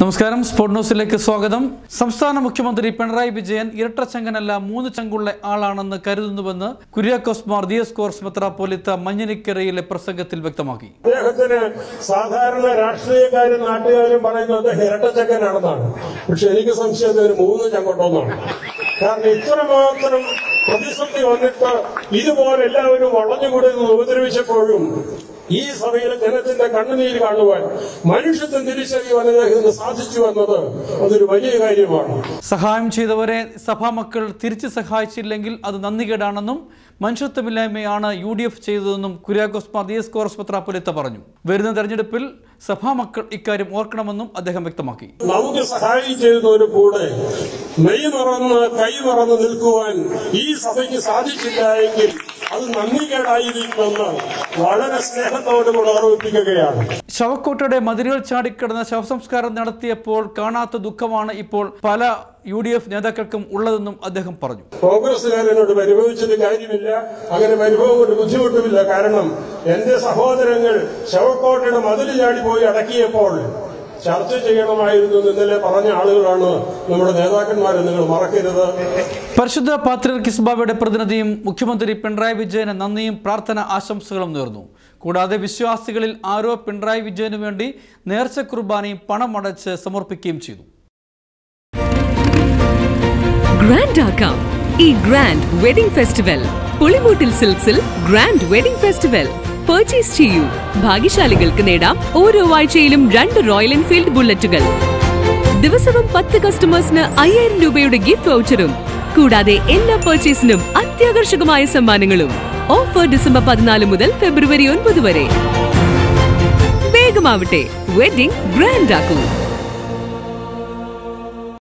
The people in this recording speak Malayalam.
നമസ്കാരം സ്പോർട് ന്യൂസിലേക്ക് സ്വാഗതം സംസ്ഥാന മുഖ്യമന്ത്രി പിണറായി വിജയൻ ഇരട്ടച്ചങ്കനല്ല മൂന്ന് ചങ്കുള്ള ആളാണെന്ന് കരുതുന്നുവെന്ന് കുര്യാക്കോസ് മാർ ദിയസ് കോർസ് മെത്രാപ്പോലിത്ത മഞ്ഞനിക്കരയിലെ പ്രസംഗത്തിൽ വ്യക്തമാക്കി അദ്ദേഹത്തിന് സാധാരണ രാഷ്ട്രീയക്കാരും നാട്ടുകാരും പറയുന്നത് ഇരട്ടച്ചക്കനാണെന്നാണ് പക്ഷെ എനിക്ക് സംശയം ഒരു മൂന്ന് ചങ്കോട്ടോന്നാണ് കാരണം ഇത്രമാത്രം പ്രതിസന്ധി വന്നിട്ട് ഇതുപോലെ എല്ലാവരും വളഞ്ഞുകൂടി നിന്ന് ഉപദ്രവിച്ചപ്പോഴും ഈ സഭയിലെ ജനത്തിന്റെ കണ്ണുനീര് കാണുവാൻ മനുഷ്യത്വം തിരിച്ചറിയുവാൻ അദ്ദേഹത്തിന് സാധിച്ചു എന്നത് അതൊരു വലിയ കാര്യമാണ് സഹായം ചെയ്തവരെ സഭാമക്കൾ തിരിച്ചു സഹായിച്ചില്ലെങ്കിൽ അത് നന്ദികേടാണെന്നും മനുഷ്യത്വമില്ലായ്മയാണ് യു ഡി എഫ് ചെയ്തതെന്നും കുര്യാക്കോസ് മാർ ദിയസ് കോർസ് മെത്രാപ്പൊലിത്ത പറഞ്ഞു വരുന്ന തെരഞ്ഞെടുപ്പിൽ സഭാമക്കൾ ഇക്കാര്യം ഓർക്കണമെന്നും അദ്ദേഹം വ്യക്തമാക്കി നമുക്ക് സഹായം ചെയ്യുന്നവര് കൂടെ മെയ് മറന്ന് കൈ മറന്ന് നിൽക്കുവാൻ ഈ സഭയ്ക്ക് സാധിച്ചില്ല എങ്കിൽ അത് നന്ദികേടായിരിക്കുമെന്ന് വളരെ സ്നേഹത്തോടുകൂടെ ഓർമ്മിപ്പിക്കുകയാണ് ശവക്കോട്ടയുടെ മതിലുകൾ ചാടിക്കിടന്ന് ശവസംസ്കാരം നടത്തിയപ്പോൾ കാണാത്ത ദുഃഖമാണ് ഇപ്പോൾ പല യു ഡി എഫ് നേതാക്കൾക്കും ഉള്ളതെന്നും അദ്ദേഹം പറഞ്ഞു കോൺഗ്രസുകാരനോട് പരിഭവിച്ചിട്ട് കാര്യമില്ല അങ്ങനെ പരിഭവം കൊണ്ട് ബുദ്ധിമുട്ടുമില്ല കാരണം എന്റെ സഹോദരങ്ങൾ ശവക്കോട്ടയുടെ മതിൽ ചാടി പോയി അടക്കിയപ്പോൾ ചർച്ച ചെയ്യണമായിരുന്നു എന്ന് ഇന്നലെ പറഞ്ഞ ആളുകളാണ് നമ്മുടെ നേതാക്കന്മാരെ നിങ്ങൾ മറക്കരുത് പരിശുദ്ധ പാത്രിയർക്കിസ് ബാബയുടെ പ്രതിനിധിയും മുഖ്യമന്ത്രി പിണറായി വിജയന് നന്ദിയും പ്രാർത്ഥന ആശംസകളും നേർന്നു കൂടാതെ വിശ്വാസികളിൽ ആരോ പിണറായി വിജയനു വേണ്ടി നേർച്ച കുർബാനയും പണം അടച്ച് സമർപ്പിക്കുകയും ചെയ്തു ഗ്രാൻഡ് ആക്കാം ഈ ഗ്രാൻഡ് വെഡിംഗ് ഫെസ്റ്റിവൽ പുളിമൂട്ടിൽ സിൽക്സിൽ ഗ്രാൻഡ് വെഡിംഗ് ഫെസ്റ്റിവൽ പർച്ചേസ് ചെയ്യൂ ഭാഗ്യശാലികൾക്ക് നേടാം ഓരോ ആഴ്ചയിലും രണ്ട് റോയൽ എൻഫീൽഡ് ബുള്ളറ്റുകൾ ദിവസവും പത്ത് കസ്റ്റമേഴ്സിന് അയ്യായിരം രൂപയുടെ ഗിഫ്റ്റ് വൗച്ചറും കൂടാതെ എല്ലാ പർച്ചേസിനും അത്യാകർഷകമായ സമ്മാനങ്ങളും ഓഫർ ഡിസംബർ പതിനാല് മുതൽ ഫെബ്രുവരി ഒൻപത് വരെ വേഗമാവട്ടെ വെഡിംഗ് ഗ്രാൻഡ് ആക്കൂ